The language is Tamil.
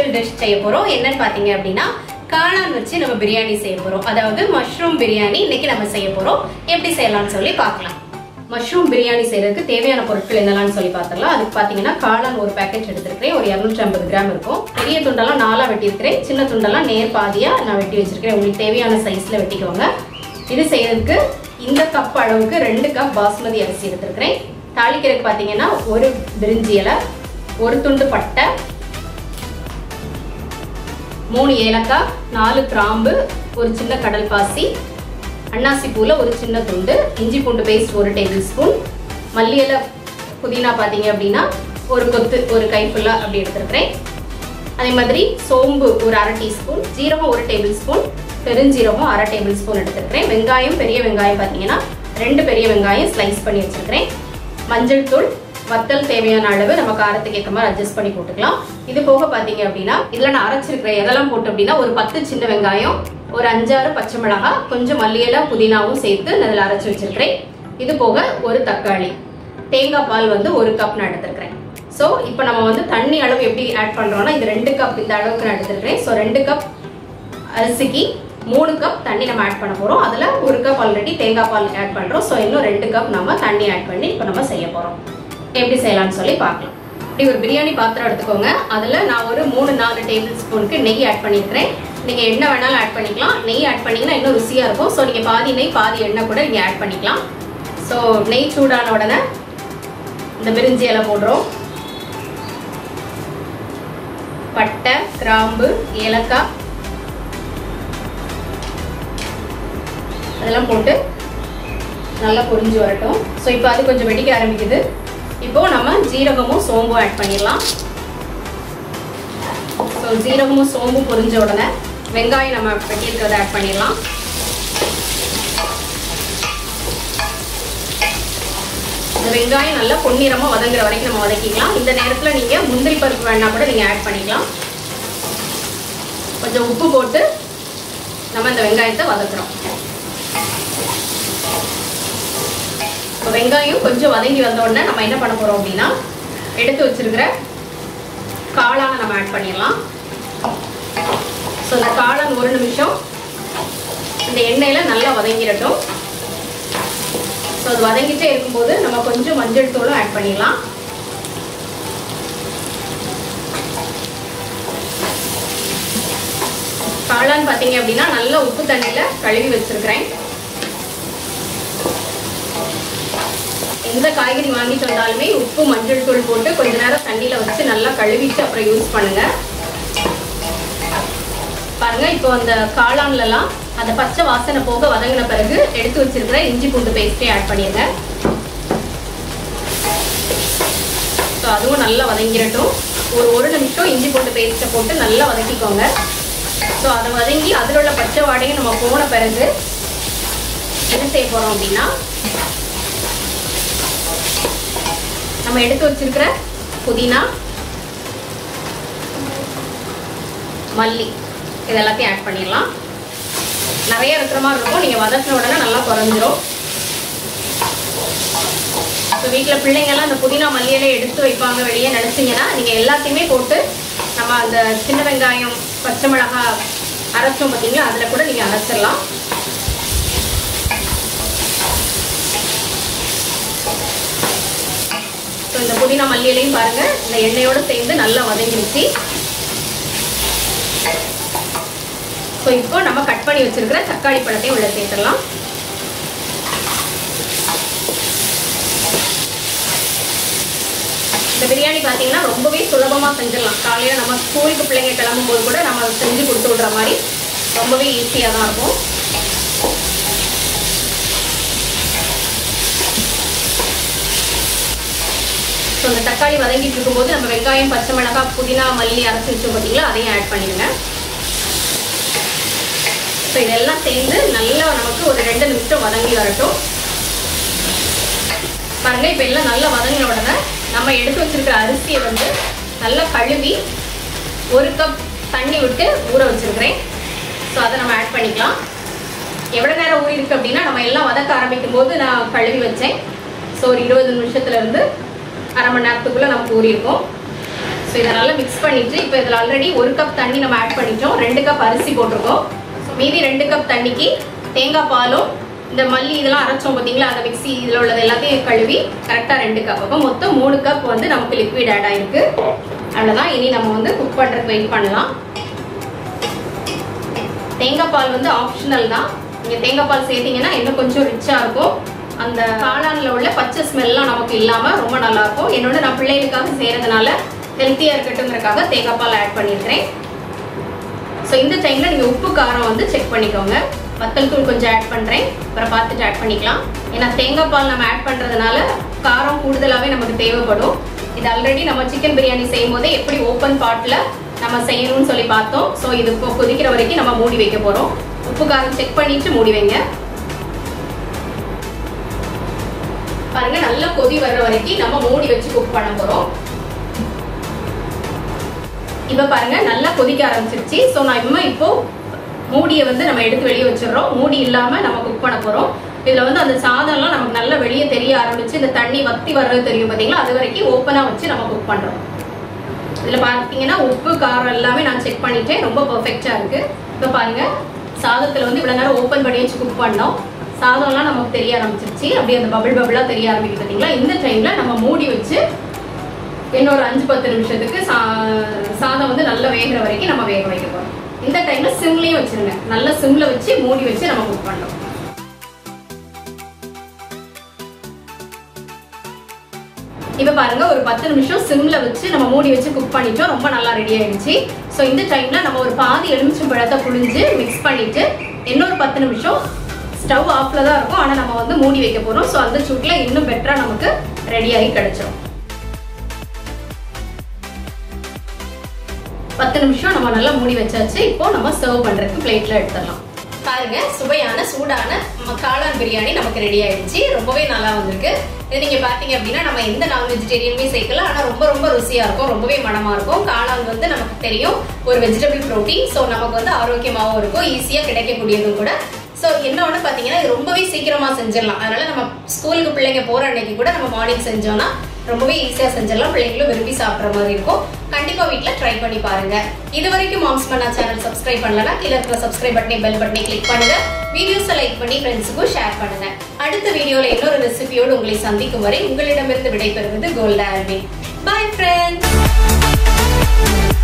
ஸ்பெஷல் டிஷ் செய்ய போறோம் என்னன்னு பாத்தீங்க அப்படின்னா காளான் வச்சு நம்ம பிரியாணி செய்ய போறோம் அதாவது மஷ்ரூம் பிரியாணி இன்னைக்கு நம்ம செய்ய போறோம் எப்படி செய்யலாம்னு சொல்லி பார்க்கலாம் மஷ்ரூம் பிரியாணி செய்யறதுக்கு தேவையான பொருட்கள் என்னெல்லாம் சொல்லி பார்த்துடலாம் அதுக்கு பாத்தீங்கன்னா காளான் ஒரு பேக்கெட் எடுத்திருக்கிறேன் ஒரு இரநூற்றி ஐம்பது கிராம் இருக்கும் பெரிய துண்டெல்லாம் நாலா வெட்டியிருக்கிறேன் சின்ன துண்டெல்லாம் நேர் பாதியா நான் வெட்டி வச்சிருக்கேன் உங்களுக்கு தேவையான சைஸ்ல வெட்டிக்கோங்க இது செய்யறதுக்கு இந்த கப் அளவுக்கு ரெண்டு கப் பாஸ்மதி அரிசி எடுத்திருக்கிறேன் தாளிக்கிறதுக்கு பாத்தீங்கன்னா ஒரு பிரிஞ்சி இலை ஒரு துண்டு பட்டை மூணு ஏலக்காய் நாலு கிராம்பு ஒரு சின்ன கடல் பாசி அன்னாசி பூல ஒரு சின்ன துண்டு இஞ்சி பூண்டு பேஸ்ட் ஒரு டேபிள் ஸ்பூன் மல்லி இலை புதினா பார்த்தீங்க அப்படின்னா ஒரு கொத்து ஒரு கை ஃபுல்லாக அப்படி எடுத்துருக்கிறேன் அதே மாதிரி சோம்பு ஒரு அரை டீஸ்பூன் ஜீரகம் ஒரு டேபிள் ஸ்பூன் பெருஞ்சீரகம் அரை டேபிள் ஸ்பூன் எடுத்துருக்கிறேன் வெங்காயம் பெரிய வெங்காயம் பார்த்தீங்கன்னா ரெண்டு பெரிய வெங்காயம் ஸ்லைஸ் பண்ணி வச்சிருக்கிறேன் மஞ்சள் தூள் வத்தல் தேவையான அளவு நம்ம காரத்துக்கு ஏற்ற மாதிரி அட்ஜஸ்ட் பண்ணி போட்டுக்கலாம் இது போக பார்த்தீங்க அப்படின்னா இதில் நான் அரைச்சிருக்கிறேன் எதெல்லாம் போட்டு அப்படின்னா ஒரு பத்து சின்ன வெங்காயம் ஒரு அஞ்சாறு பச்சை மிளகாய் கொஞ்சம் மல்லியலை புதினாவும் சேர்த்து நான் அதில் அரைச்சி வச்சிருக்கிறேன் இது போக ஒரு தக்காளி தேங்காய் பால் வந்து ஒரு கப் நான் எடுத்திருக்கிறேன் ஸோ இப்போ நம்ம வந்து தண்ணி அளவு எப்படி ஆட் பண்ணுறோம்னா இது ரெண்டு கப் இந்த அளவுக்கு நான் எடுத்திருக்கிறேன் ஸோ ரெண்டு கப் அரிசிக்கு மூணு கப் தண்ணி நம்ம ஆட் பண்ண போகிறோம் அதில் ஒரு கப் ஆல்ரெடி தேங்காய் பால் ஆட் பண்ணுறோம் ஸோ இன்னும் ரெண்டு கப் நம்ம தண்ணி ஆட் பண்ணி இப்போ நம்ம செய்ய போகிறோம் எப்படி செய்யலாம்னு சொல்லி பார்க்கலாம் இப்படி ஒரு பிரியாணி பாத்திரம் எடுத்துக்கோங்க அதில் நான் ஒரு மூணு நாலு டேபிள் ஸ்பூனுக்கு நெய் ஆட் பண்ணியிருக்கிறேன் நீங்கள் என்ன வேணாலும் ஆட் பண்ணிக்கலாம் நெய் ஆட் பண்ணிங்கன்னா இன்னும் ருசியாக இருக்கும் ஸோ நீங்கள் பாதி நெய் பாதி எண்ணெய் கூட நீங்கள் ஆட் பண்ணிக்கலாம் ஸோ நெய் சூடான உடனே இந்த பிரிஞ்சி இலை போடுறோம் பட்டை கிராம்பு ஏலக்காய் அதெல்லாம் போட்டு நல்லா பொரிஞ்சு வரட்டும் ஸோ இப்போ அது கொஞ்சம் வெடிக்க ஆரம்பிக்குது இப்போ நம்ம ஜீரகமும் சோம்பும் ஆட் பண்ணிடலாம் ஸோ ஜீரகமும் சோம்பும் பொரிஞ்ச உடனே வெங்காயம் நம்ம வெட்டியிருக்கிறத ஆட் பண்ணிடலாம் இந்த வெங்காயம் நல்லா பொன்னிறமாக வதங்குற வரைக்கும் நம்ம வதக்கிக்கலாம் இந்த நேரத்தில் நீங்கள் முந்திரி பருப்பு வேணா கூட நீங்கள் ஆட் பண்ணிக்கலாம் கொஞ்சம் உப்பு போட்டு நம்ம இந்த வெங்காயத்தை வதக்குறோம் இப்போ வெங்காயம் கொஞ்சம் வதங்கி வந்த உடனே நம்ம என்ன பண்ண போகிறோம் அப்படின்னா எடுத்து வச்சிருக்கிற காளானை நம்ம ஆட் பண்ணிடலாம் ஸோ இந்த காளான் ஒரு நிமிஷம் இந்த எண்ணெயில் நல்லா வதங்கிடட்டும் ஸோ அது வதங்கிட்டே இருக்கும்போது நம்ம கொஞ்சம் மஞ்சள் தூளும் ஆட் பண்ணிடலாம் காளான் பார்த்தீங்க அப்படின்னா நல்லா உப்பு தண்ணியில் கழுவி வச்சிருக்கிறேன் எந்த காய்கறி வாங்கிட்டு வந்தாலுமே உப்பு மஞ்சள் தூள் போட்டு கொஞ்ச நேரம் தண்ணியில் வச்சு நல்லா கழுவிட்டு அப்புறம் யூஸ் பண்ணுங்க பாருங்க இப்போ அந்த காளான்லலாம் அந்த பச்சை வாசனை போக வதங்கின பிறகு எடுத்து வச்சிருக்கிற இஞ்சி பூண்டு பேஸ்ட்டே ஆட் பண்ணிடுங்க ஸோ அதுவும் நல்லா வதங்கிடட்டும் ஒரு ஒரு நிமிஷம் இஞ்சி பூண்டு பேஸ்ட்டை போட்டு நல்லா வதக்கிக்கோங்க ஸோ அதை வதங்கி அதில் உள்ள பச்சை வாடையும் நம்ம போன பிறகு என்ன செய்ய போகிறோம் அப்படின்னா நம்ம எடுத்து வச்சிருக்கிற புதினா மல்லி இது எல்லாத்தையும் ஆட் பண்ணிடலாம் நிறைய இருக்கிற மாதிரி இருக்கும் நீங்கள் வதக்கின உடனே நல்லா குறைஞ்சிரும் ஸோ வீட்டில் பிள்ளைங்கெல்லாம் அந்த புதினா மல்லியெல்லாம் எடுத்து வைப்பாங்க வெளியே நினச்சிங்கன்னா நீங்கள் எல்லாத்தையுமே போட்டு நம்ம அந்த சின்ன வெங்காயம் பச்சை மிளகாய் அரைச்சோம் பார்த்தீங்களா அதில் கூட நீங்கள் அரைச்சிடலாம் ஸோ இந்த புதினா மல்லியிலையும் பாருங்க இந்த எண்ணெயோடு சேர்ந்து நல்லா வதங்கிருச்சு ஸோ இப்போ நம்ம கட் பண்ணி வச்சிருக்கிற தக்காளி பழத்தையும் உள்ள சேர்த்துடலாம் இந்த பிரியாணி பார்த்தீங்கன்னா ரொம்பவே சுலபமாக செஞ்சிடலாம் காலையில் நம்ம ஸ்கூலுக்கு பிள்ளைங்க கிளம்பும்போது கூட நம்ம அதை செஞ்சு கொடுத்து விடுற மாதிரி ரொம்பவே ஈஸியாக தான் இருக்கும் ஸோ அந்த தக்காளி வதங்கிட்டு இருக்கும்போது நம்ம வெங்காயம் பச்சை மிளகாய் புதினா மல்லி அரைச்சி வச்சோம் பார்த்தீங்களா அதையும் ஆட் பண்ணிடுங்க ஸோ இதெல்லாம் சேர்ந்து நல்லா நமக்கு ஒரு ரெண்டு நிமிஷம் வதங்கி வரட்டும் பாருங்க இப்போ எல்லாம் நல்லா வதங்கின உடனே நம்ம எடுத்து வச்சிருக்கிற அரிசியை வந்து நல்லா கழுவி ஒரு கப் தண்ணி விட்டு ஊற வச்சிருக்கிறேன் ஸோ அதை நம்ம ஆட் பண்ணிக்கலாம் எவ்வளோ நேரம் ஊறி இருக்கு அப்படின்னா நம்ம எல்லாம் வதக்க ஆரம்பிக்கும் போது நான் கழுவி வச்சேன் ஸோ ஒரு இருபது நிமிஷத்துல இருந்து அரை மணி நேரத்துக்குள்ளே நமக்கு ஊறி இருக்கும் ஸோ இதை நல்லா மிக்ஸ் பண்ணிட்டு இப்போ இதில் ஆல்ரெடி ஒரு கப் தண்ணி நம்ம ஆட் பண்ணிட்டோம் ரெண்டு கப் அரிசி போட்டிருக்கோம் மீதி ரெண்டு கப் தண்ணிக்கு தேங்காய் பாலும் இந்த மல்லி இதெல்லாம் அரைச்சோம் பார்த்தீங்களா அந்த மிக்ஸி இதில் உள்ளது எல்லாத்தையும் கழுவி கரெக்டாக ரெண்டு கப் அப்போ மொத்தம் மூணு கப் வந்து நமக்கு லிக்விட் ஆட் ஆயிருக்கு அவ்வளோதான் இனி நம்ம வந்து குக் பண்ணுறதுக்கு வெயிட் பண்ணலாம் தேங்காய் பால் வந்து ஆப்ஷனல் தான் நீங்கள் தேங்காய் பால் சேர்த்தீங்கன்னா இன்னும் கொஞ்சம் ரிச்சாக இருக்கும் அந்த காளானில் உள்ள பச்சை ஸ்மெல்லாம் நமக்கு இல்லாமல் ரொம்ப நல்லா இருக்கும் என்னோட நான் பிள்ளைகளுக்காக செய்கிறதுனால ஹெல்த்தியாக இருக்கட்டுங்கிறக்காக தேங்காய் பால் ஆட் பண்ணியிருக்கிறேன் ஸோ இந்த டைமில் நீங்கள் உப்பு காரம் வந்து செக் பண்ணிக்கோங்க வத்தல் தூள் கொஞ்சம் ஆட் பண்ணுறேன் அப்புறம் பார்த்துட்டு ஆட் பண்ணிக்கலாம் ஏன்னா தேங்காய் பால் நம்ம ஆட் பண்ணுறதுனால காரம் கூடுதலாகவே நமக்கு தேவைப்படும் இது ஆல்ரெடி நம்ம சிக்கன் பிரியாணி செய்யும் போதே எப்படி ஓப்பன் பாட்டில் நம்ம செய்யணும்னு சொல்லி பார்த்தோம் ஸோ இது இப்போ கொதிக்கிற வரைக்கும் நம்ம மூடி வைக்க போகிறோம் உப்பு காரம் செக் பண்ணிட்டு மூடி வைங்க பாருங்க நல்லா கொதி வர்ற வரைக்கும் நம்ம மூடி வச்சு குக் பண்ண போகிறோம் இப்போ பாருங்க நல்லா கொதிக்க ஆரம்பிச்சிருச்சு ஸோ நான் இனிமே இப்போ மூடியை வந்து நம்ம எடுத்து வெளியே வச்சிடுறோம் மூடி இல்லாமல் நம்ம குக் பண்ண போகிறோம் இதில் வந்து அந்த சாதம்லாம் நமக்கு நல்லா வெளியே தெரிய ஆரம்பிச்சு இந்த தண்ணி வத்தி வர்றது தெரியும் பார்த்தீங்களா அது வரைக்கும் ஓப்பனாக வச்சு நம்ம குக் பண்ணுறோம் இதில் பார்த்தீங்கன்னா உப்பு காரம் எல்லாமே நான் செக் பண்ணிட்டேன் ரொம்ப பர்ஃபெக்டாக இருக்குது இப்போ பாருங்க சாதத்தில் வந்து இவ்வளோ நேரம் ஓப்பன் பண்ணி வச்சு குக் பண்ணோம் சாதம்லாம் நமக்கு தெரிய ஆரம்பிச்சிருச்சு அப்படியே அந்த பபிள் பபிளாக தெரிய ஆரம்பிக்குது பார்த்தீங்களா இந்த டைமில் நம்ம மூடி வச்சு இன்னொரு அஞ்சு பத்து நிமிஷத்துக்கு சா சாதம் வந்து நல்லா வேகிற வரைக்கும் நம்ம வேக வைக்க போகிறோம் இந்த டைம்ல சிம்லையும் வச்சிருங்க நல்ல சிம்ல வச்சு மூடி வச்சு நம்ம குக் பண்ணோம் இப்போ பாருங்க ஒரு பத்து நிமிஷம் சிம்ல வச்சு நம்ம மூடி வச்சு குக் பண்ணிட்டோம் ரொம்ப நல்லா ரெடி ஆயிடுச்சு ஸோ இந்த டைம்ல நம்ம ஒரு பாதி எலுமிச்சம் பழத்தை புழிஞ்சு மிக்ஸ் பண்ணிட்டு இன்னொரு பத்து நிமிஷம் ஸ்டவ் ஆஃப்ல தான் இருக்கும் ஆனால் நம்ம வந்து மூடி வைக்க போறோம் ஸோ அந்த சூட்ல இன்னும் பெட்டரா நமக்கு ரெடி ஆகி கிடைச்சிரும் பத்து நிமிஷம் நம்ம நல்லா மூடி வச்சாச்சு இப்போ நம்ம சர்வ் பண்றதுக்கு பிளேட்ல எடுத்துடலாம் பாருங்க சுவையான சூடான ம- காளான் பிரியாணி நமக்கு ரெடி ஆயிடுச்சு ரொம்பவே நல்லா வந்திருக்கு இது நீங்க பாத்தீங்க அப்படின்னா நம்ம எந்த நான் வெஜிடேரியனுமே சேர்க்கலாம் ஆனா ரொம்ப ரொம்ப ருசியா இருக்கும் ரொம்பவே மனமா இருக்கும் காளான் வந்து நமக்கு தெரியும் ஒரு வெஜிடபிள் ப்ரோட்டீன் ஸோ நமக்கு வந்து ஆரோக்கியமாகவும் இருக்கும் ஈஸியா கிடைக்கக்கூடியதும் கூட ஸோ என்ன ஒன்று பார்த்தீங்கன்னா இது ரொம்பவே சீக்கிரமா செஞ்சிடலாம் அதனால நம்ம ஸ்கூலுக்கு பிள்ளைங்க போற அன்னைக்கு கூட நம்ம மார்னிங் செஞ்சோம்னா ரொம்பவே ஈஸியா செஞ்சிடலாம் பிள்ளைங்களும் விரும்பி சாப்பிட்ற மாதிரி இருக்கும் கண்டிப்பா வீட்ல ட்ரை பண்ணி பாருங்க இது வரைக்கும் மாம்ஸ் பண்ணா சேனல் சப்ஸ்கிரைப் பண்ணலனா கீழே இருக்கிற சப்ஸ்கிரைப் பட்டனை பெல் பட்டனை கிளிக் பண்ணுங்க வீடியோஸை லைக் பண்ணி ஃப்ரெண்ட்ஸுக்கும் ஷேர் பண்ணுங்க அடுத்த வீடியோல இன்னொரு ரெசிபியோடு உங்களை சந்திக்கும் வரை உங்களிடமிருந்து விடைபெறுவது கோல்டா ஆல்வின் பை ஃப்ரெண்ட்ஸ்